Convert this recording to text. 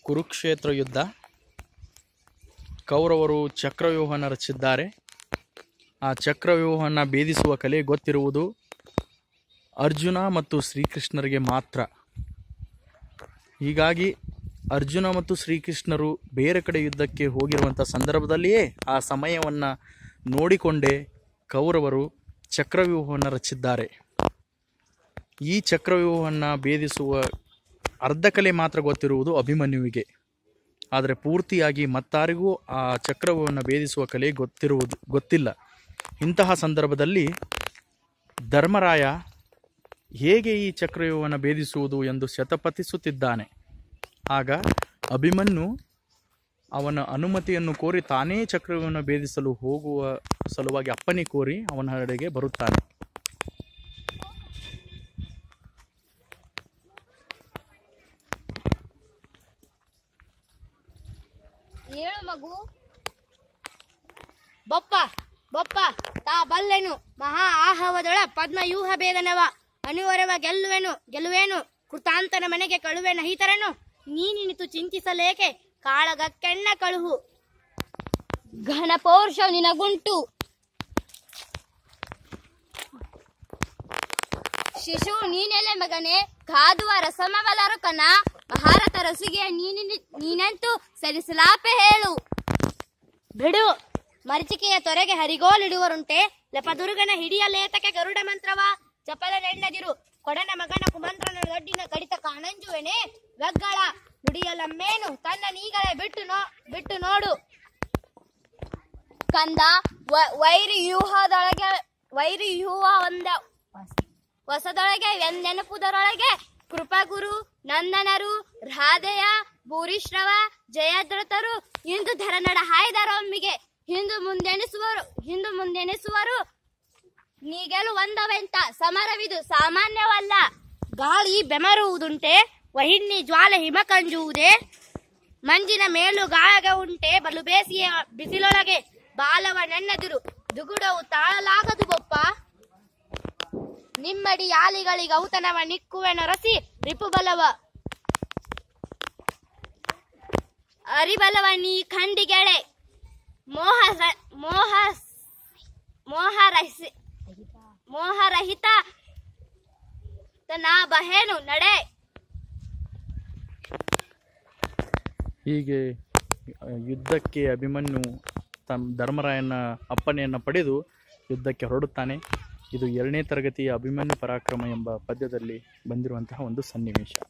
ಕುರುಕ್ಷೇತ್ರ ಯುದ್ಧ ಕೌರವರು ಚಕ್ರವ್ಯೂಹನ ರಚಿಸಿದ್ದಾರೆ ಆ ಚಕ್ರವ್ಯೂಹವನ್ನು ಭೇದಿಸುವ ಕಲೆ ಗೊತ್ತಿರುವುದು ಅರ್ಜುನ ಮತ್ತು ಶ್ರೀಕೃಷ್ಣರಿಗೆ ಮಾತ್ರ ಹೀಗಾಗಿ ಅರ್ಜುನ ಮತ್ತು ಶ್ರೀಕೃಷ್ಣರು ಬೇರೆ ಕಡೆ ಯುದ್ಧಕ್ಕೆ ಹೋಗಿರುವಂಥ ಸಂದರ್ಭದಲ್ಲಿಯೇ ಆ ಸಮಯವನ್ನು ನೋಡಿಕೊಂಡೇ ಕೌರವರು ಚಕ್ರವ್ಯೂಹವನ್ನು ರಚಿಸಿದ್ದಾರೆ ಈ ಚಕ್ರವ್ಯೂಹವನ್ನು ಭೇದಿಸುವ ಅರ್ಧ ಕಲೆ ಮಾತ್ರ ಗೊತ್ತಿರುವುದು ಅಭಿಮನ್ಯುವಿಗೆ ಆದರೆ ಪೂರ್ತಿಯಾಗಿ ಮತ್ತಾರಿಗೂ ಆ ಚಕ್ರವ್ಯೂಹವನ್ನು ಭೇದಿಸುವ ಕಲೆ ಗೊತ್ತಿರುವುದು ಗೊತ್ತಿಲ್ಲ ಇಂತಹ ಸಂದರ್ಭದಲ್ಲಿ ಧರ್ಮರಾಯ ಹೇಗೆ ಈ ಚಕ್ರವ್ಯೂಹವನ್ನು ಭೇದಿಸುವುದು ಎಂದು ಶತಪಥಿಸುತ್ತಿದ್ದಾನೆ ಆಗ ಅಭಿಮನ್ಯು ಅವನ ಅನುಮತಿಯನ್ನು ಕೋರಿ ತಾನೇ ಚಕ್ರವ್ಯೂಹವನ್ನು ಭೇದಿಸಲು ಹೋಗುವ ಸಲುವಾಗಿ ಅಪ್ಪಣೆ ಕೋರಿ ಅವನ ಕಡೆಗೆ ಬರುತ್ತಾನೆ ಏಳು ಮಗು ಬೊಪ್ಪ ಬೊಪ್ಪ ತಾ ಬಲ್ಲೆನು ಮಹಾ ಆಹವದೊಳ ಪದ್ಮಯೂಹ ಭೇದನವ ಅನಿವರವ ಗೆಲ್ಲುವೆನು ಗೆಲ್ಲುವೇನು ಕೃತಾಂತನ ಮನೆಗೆ ಕಳುವೆನ ಹೀತರನು ನೀನಿನಿತು ಚಿಂತಿಸಲೇಕೆ ಕಾಳಗಕ್ಕೆಣ್ಣ ಕಳುಹು ಘನ ಪೌರುಷ ನಿನಗುಂಟು ಶಿಶು ನೀನೆಲೆ ಮಗನೇ ಕಾದುವ ರಸಮವಲರು ಕನ ಮಹಾರಥ ರಸಿಗೆ ನೀನಿ ನೀನಂತೂ ಸರಿಸಲಾಪೆ ಹೇಳು ಬಿಡು ಮರಿಚಿಕೆಯ ತೊರೆಗೆ ಹರಿಗೋಲಿಡುವರುಂಟೆ ಲಪದುರ್ಗನ ಹಿಡಿಯಲೇತಕ್ಕೆ ಗರುಡ ಮಂತ್ರವ ಚಪಲ ನೆಣ್ಣದಿರು ಕೊಡನ ಮಗನ ಕುಮಂತ್ರನ ದೊಡ್ಡಿನ ಕಡಿತ ಕಾಣಂಜುವೆನೆ ಗಗ್ಗಳ ನುಡಿಯಲಮ್ಮೇನು ತನ್ನ ನೀಗಳೇ ಬಿಟ್ಟು ನೋ ಬಿಟ್ಟು ನೋಡು ಕಂದ ವ- ವೈರಿ ವ್ಯೂಹದೊಳಗೆ ವೈರಿ ವ್ಯೂಹ ಒಂದ ಹೊಸದೊಳಗೆ ನೆನಪುದರೊಳಗೆ ಕೃಪಗುರು ನಂದನರು ರಾಧೆಯ ಭೂರಿಶ್ರವ ಜಯದ್ರಥರು ಇಂದು ಧರನಡ ಹಾಯ್ದರೊಮ್ಮಿಗೆ ಹಿಂದು ಮುಂದೆಣಿಸುವರು ಹಿಂದು ಮುಂದೆಣಿಸುವರು ನೀಗೆಲು ಒಂದವೆಂತ ಸಮರವಿದು ಸಾಮಾನ್ಯವಲ್ಲ ಗಾಳಿ ಬೆಮರುವುದುಂಟೆ ವಹಿನ್ನಿ ಜ್ವಾಲೆ ಹಿಮ ಕಂಜುವುದೇ ಮಂಜಿನ ಮೇಲು ಗಾಳಗ ಉಂಟೆ ಬಲು ಬೇಸಿಗೆ ಬಿಸಿಲೊಳಗೆ ಬಾಲವ ನೆಣ್ಣದಿರು ದುಗುಡವು ತಾಳಲಾಗದು ಬೊಪ್ಪ ನಿಮ್ಮಡಿ ಯಾಲಿಗಳಿಗೆ ಔತಣವ ನಿಕ್ಕುವೆನ ರಸಿ ರಿಪುಬಲವ ಅರಿಬಲವ ನೀ ಖಂಡಿಗೆಳೆ ಮೋಹ ರ- ಮೋಹ ಮೋಹರಹಿಸಿ ಮೋಹರಹಿತ ನಾ ಬಹೇನು ನಡೆ ಹೀಗೆ ಆ, ಯುದ್ಧಕ್ಕೆ ಅಭಿಮನ್ಯು ತಮ್ಮ ಧರ್ಮರಾಯನ ಅಪ್ಪಣೆಯನ್ನು ಪಡೆದು ಯುದ್ಧಕ್ಕೆ ಹೊರಡುತ್ತಾನೆ ಇದು ಎರಡನೇ ತರಗತಿಯ ಅಭಿಮನ್ಯು ಪರಾಕ್ರಮ ಎಂಬ ಪದ್ಯದಲ್ಲಿ ಬಂದಿರುವಂತಹ ಒಂದು ಸನ್ನಿವೇಶ